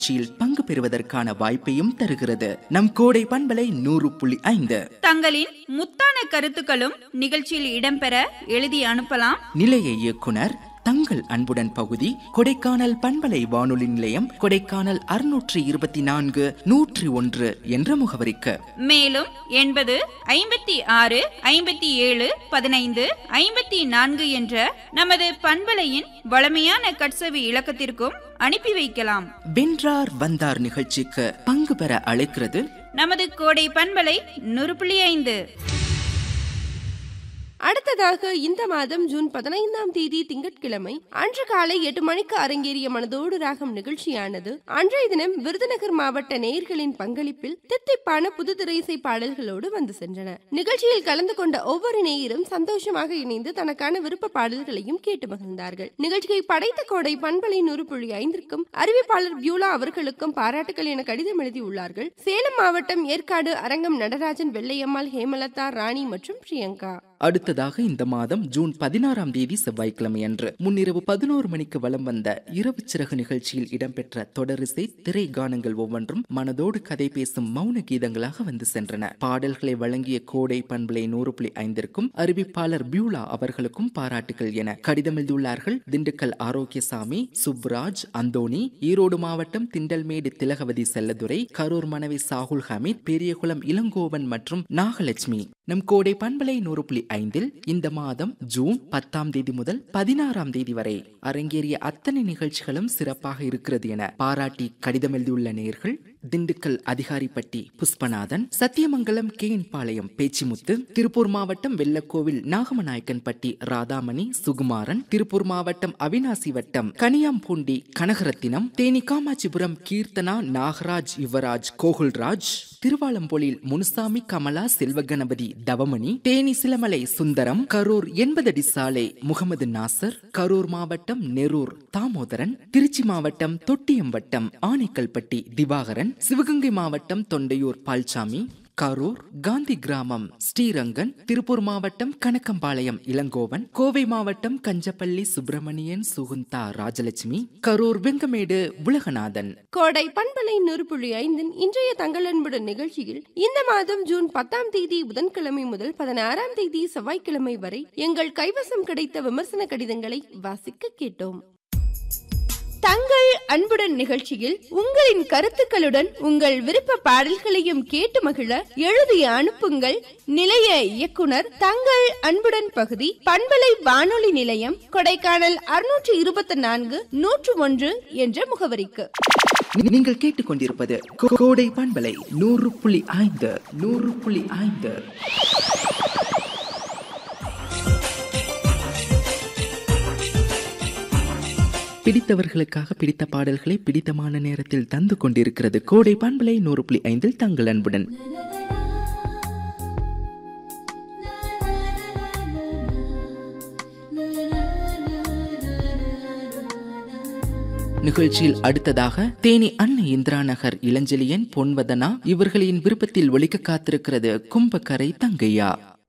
நிகழ்ச்சியில் பங்கு பெறுவதற்கான வாய்ப்பையும் தருகிறது நம் கோடை பண்பலை நூறு புள்ளி ஐந்து தங்களின் முத்தான கருத்துக்களும் நிகழ்ச்சியில் இடம்பெற எழுதி அனுப்பலாம் நிலைய இயக்குனர் தங்கள் அன்புடன் பகுதி கொடைக்கானல் பண்பலை வானொலி நிலையம் கொடைக்கானல் அறுநூற்றி இருபத்தி நான்கு நூற்றி ஒன்று என்ற முகவரிக்கு மேலும் எண்பது ஐம்பத்தி ஆறு ஐம்பத்தி ஏழு பதினைந்து ஐம்பத்தி நான்கு என்ற நமது பண்பலையின் வளமையான கட்சவி இலக்கத்திற்கும் அனுப்பி வைக்கலாம் வென்றார் வந்தார் நிகழ்ச்சிக்கு பங்கு பெற அழைக்கிறது நமது கோடை பண்பலை நூறு புள்ளி ஐந்து அடுத்ததாக இந்த மாதம் ஜூன் பதினைந்தாம் தேதி திங்கட்கிழமை அன்று காலை எட்டு மணிக்கு அரங்கேறிய மனதோடு ராகம் நிகழ்ச்சியானது அன்றைய தினம் விருதுநகர் மாவட்ட நேயர்களின் பங்களிப்பில் தித்திப்பான புது திரைசை பாடல்களோடு வந்து சென்றன நிகழ்ச்சியில் கலந்து கொண்ட ஒவ்வொரு நேயரும் சந்தோஷமாக இணைந்து தனக்கான விருப்ப பாடல்களையும் கேட்டு மகிழ்ந்தார்கள் நிகழ்ச்சியை படைத்த கோடை பண்பலை நூறு புள்ளி ஐந்திற்கும் அறிவிப்பாளர் பியூலா அவர்களுக்கும் பாராட்டுகள் என கடிதம் எழுதியுள்ளார்கள் சேலம் மாவட்டம் ஏற்காடு அரங்கம் நடராஜன் வெள்ளையம்மாள் ஹேமலதா ராணி மற்றும் பிரியங்கா அடுத்ததாக இந்த மாதம் ஜூன் பதினாறாம் தேதி செவ்வாய்க்கிழமை அன்று முன்னிரவு பதினோரு மணிக்கு வலம் வந்த இரவு சிறகு நிகழ்ச்சியில் இடம்பெற்ற தொடரிசை திரை கானங்கள் ஒவ்வொன்றும் மனதோடு கதை பேசும் மௌன கீதங்களாக வந்து சென்றன பாடல்களை வழங்கிய கோடை பண்பலை நூறு புள்ளி ஐந்திற்கும் அறிவிப்பாளர் பியூலா அவர்களுக்கும் பாராட்டுகள் என கடிதம் எழுதியுள்ளார்கள் திண்டுக்கல் ஆரோக்கியசாமி சுப்ராஜ் அந்தோணி ஈரோடு மாவட்டம் திண்டல்மேடு திலகவதி செல்லதுரை கரூர் மனைவி சாகுல் ஹமீத் பெரியகுளம் இளங்கோவன் மற்றும் நாகலட்சுமி நம் கோடை பண்பலை நூறு புள்ளி ஐந்தில் இந்த மாதம் ஜூன் பத்தாம் தேதி முதல் பதினாறாம் தேதி வரை அரங்கேறிய அத்தனை நிகழ்ச்சிகளும் சிறப்பாக இருக்கிறது என பாராட்டி கடிதம் எழுதியுள்ள நேயர்கள் திண்டுக்கல் அதிகாரிப்பட்டி புஷ்பநாதன் சத்தியமங்கலம் கேஎன் பாளையம் பேச்சிமுத்து திருப்பூர் மாவட்டம் வெள்ளக்கோவில் நாகமநாயக்கன்பட்டி ராதாமணி சுகுமாரன் திருப்பூர் மாவட்டம் அவினாசி வட்டம் கனியாம்பூண்டி கனகரத்தினம் தேனி காமாட்சிபுரம் கீர்த்தனா நாகராஜ் யுவராஜ் கோகுல்ராஜ் திருவாலம்பொழில் முனுசாமி கமலா செல்வகணபதி தவமணி தேனி சிலமலை சுந்தரம் கரூர் எண்பதடி சாலை முகமது நாசர் கரூர் மாவட்டம் நெரூர் தாமோதரன் திருச்சி மாவட்டம் தொட்டியம்பட்டம் ஆனைக்கல்பட்டி திவாகரன் சிவகங்கை மாவட்டம் தொண்டையூர் பால்சாமி கரூர் காந்தி கிராமம் ஸ்ரீரங்கன் திருப்பூர் மாவட்டம் கணக்கம்பாளையம் இளங்கோவன் கோவை மாவட்டம் கஞ்சப்பள்ளி சுப்பிரமணியன் சுகுந்தா ராஜலட்சுமி கரூர் வெங்கமேடு உலகநாதன் கோடை பண்பலை நூறு புள்ளி ஐந்தின் இன்றைய தங்கள் அன்புடன் நிகழ்ச்சியில் இந்த மாதம் ஜூன் பத்தாம் தேதி புதன்கிழமை முதல் பதினாறாம் தேதி செவ்வாய்க்கிழமை வரை எங்கள் கைவசம் கிடைத்த விமர்சன கடிதங்களை வாசிக்க கேட்டோம் தங்கள் அன்புடன் நிகழ்ச்சியில் உங்களின் கருத்துக்களுடன் உங்கள் விருப்ப பாடல்களையும் கேட்டு மகிழ எழுதி அனுப்புங்கள் நிலைய இயக்குனர் தங்கள் அன்புடன் பகுதி பண்பலை வானொலி நிலையம் கொடைக்கானல் அறுநூற்று இருபத்தி நான்கு நூற்று ஒன்று என்ற முகவரிக்கு நீங்கள் கேட்டுக்கொண்டிருப்பது கோ- கோடை பண்பலை நூறு புள்ளி ஐந்து நூறு புள்ளி ஐந்து பிடித்தவர்களுக்காக பிடித்த பாடல்களை பிடித்தமான நேரத்தில் தந்து கொண்டிருக்கிறது கோடை பண்பலை நூறு புள்ளி ஐந்தில் தங்கள் அன்புடன் நிகழ்ச்சியில் அடுத்ததாக தேனி அன்னை இந்திரா நகர் இளஞ்செழியன் பொன்வதனா இவர்களின் விருப்பத்தில் ஒலிக்க காத்திருக்கிறது கும்பக்கரை தங்கையா